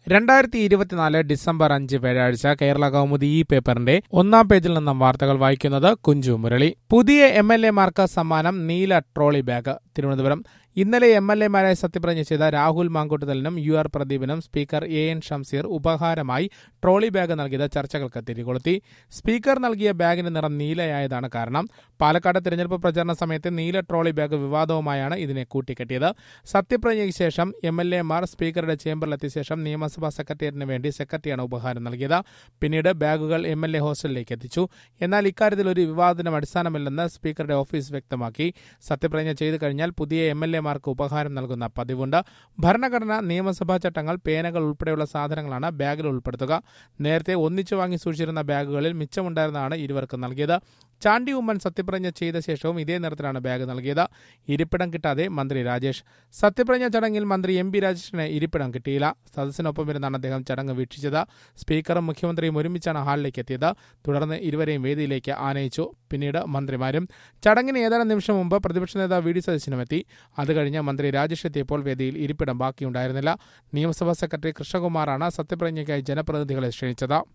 രണ്ടായിരത്തി ഇരുപത്തിനാല് ഡിസംബർ അഞ്ച് വ്യാഴാഴ്ച കേരള കൗമുദി ഈ പേപ്പറിന്റെ ഒന്നാം പേജിൽ നിന്നും വാർത്തകൾ വായിക്കുന്നത് കുഞ്ചു മുരളി പുതിയ എം എൽ എമാർക്ക് സമ്മാനം നീല ട്രോളി ബാഗ് തിരുവനന്തപുരം ഇന്നലെ എം എൽ എമാരായി സത്യപ്രതിജ്ഞ ചെയ്ത രാഹുൽ മാങ്കൂട്ടത്തലിനും യു ആർ പ്രദീപിനും സ്പീക്കർ എ എൻ ഷംസീർ ഉപഹാരമായി ട്രോളി ബാഗ് നൽകിയത് ചർച്ചകൾക്ക് തിരികൊളുത്തി സ്പീക്കർ നൽകിയ ബാഗിന്റെ നിറം നീലയായതാണ് കാരണം പാലക്കാട് തിരഞ്ഞെടുപ്പ് പ്രചരണ സമയത്ത് നീല ട്രോളി ബാഗ് വിവാദവുമായാണ് ഇതിനെ കൂട്ടിക്കെട്ടിയത് സത്യപ്രതിജ്ഞയ്ക്ക് ശേഷം എം എൽ എമാർ സ്പീക്കറുടെ ചേംബറിലെത്തിയ ശേഷം നിയമസഭാ സെക്രട്ടേറിയറ്റിന് വേണ്ടി സെക്രട്ടറിയാണ് ഉപഹാരം നൽകിയത് പിന്നീട് ബാഗുകൾ എം എൽ എ ഹോസ്റ്റലിലേക്ക് എത്തിച്ചു എന്നാൽ ഇക്കാര്യത്തിൽ ഒരു വിവാദത്തിനും അടിസ്ഥാനമില്ലെന്ന് സ്പീക്കറുടെ ഓഫീസ് വ്യക്തമാക്കി സത്യപ്രതിജ്ഞ ചെയ്തു കഴിഞ്ഞാൽ പുതിയ എം എൽ എമാർക്ക് ഉപഹാരം നൽകുന്ന പതിവുണ്ട് ഭരണഘടന നിയമസഭാ ചട്ടങ്ങൾ പേനകൾ ഉൾപ്പെടെയുള്ള സാധനങ്ങളാണ് ബാഗിൽ ഉൾപ്പെടുത്തുക നേരത്തെ ഒന്നിച്ചു വാങ്ങി സൂക്ഷിച്ചിരുന്ന ബാഗുകളിൽ മിച്ചമുണ്ടായിരുന്നതാണ് ഇരുവർക്ക് നൽകിയത് ചാണ്ടി ഉമ്മൻ സത്യപ്രതിജ്ഞ ചെയ്ത ശേഷവും ഇതേ നിറത്തിലാണ് ബാഗ് നൽകിയത് ഇരിപ്പിടം കിട്ടാതെ മന്ത്രി രാജേഷ് സത്യപ്രതിജ്ഞ ചടങ്ങിൽ മന്ത്രി എം പി രാജേഷിന് ഇരിപ്പിടം കിട്ടിയില്ല സദസ്സിനൊപ്പം ഇരുന്നാണ് അദ്ദേഹം ചടങ്ങ് വീക്ഷിച്ചത് സ്പീക്കറും മുഖ്യമന്ത്രിയും ഒരുമിച്ചാണ് ഹാളിലേക്ക് എത്തിയത് തുടർന്ന് ഇരുവരെയും വേദിയിലേക്ക് ആനയിച്ചു പിന്നീട് മന്ത്രിമാരും ചടങ്ങിന് ഏതാനും നിമിഷം മുമ്പ് പ്രതിപക്ഷ നേതാവ് വി ഡി സതീശനും എത്തി അത് കഴിഞ്ഞ് മന്ത്രി രാജേഷ് എത്തിയപ്പോൾ വേദിയിൽ ഇരിപ്പിടം ബാക്കിയുണ്ടായിരുന്നില്ല നിയമസഭാ സെക്രട്ടറി കൃഷ്ണകുമാറാണ് സത്യപ്രതിജ്ഞയ്ക്കായി ജനപ്രതിനിധികളെ ക്ഷണിച്ചത്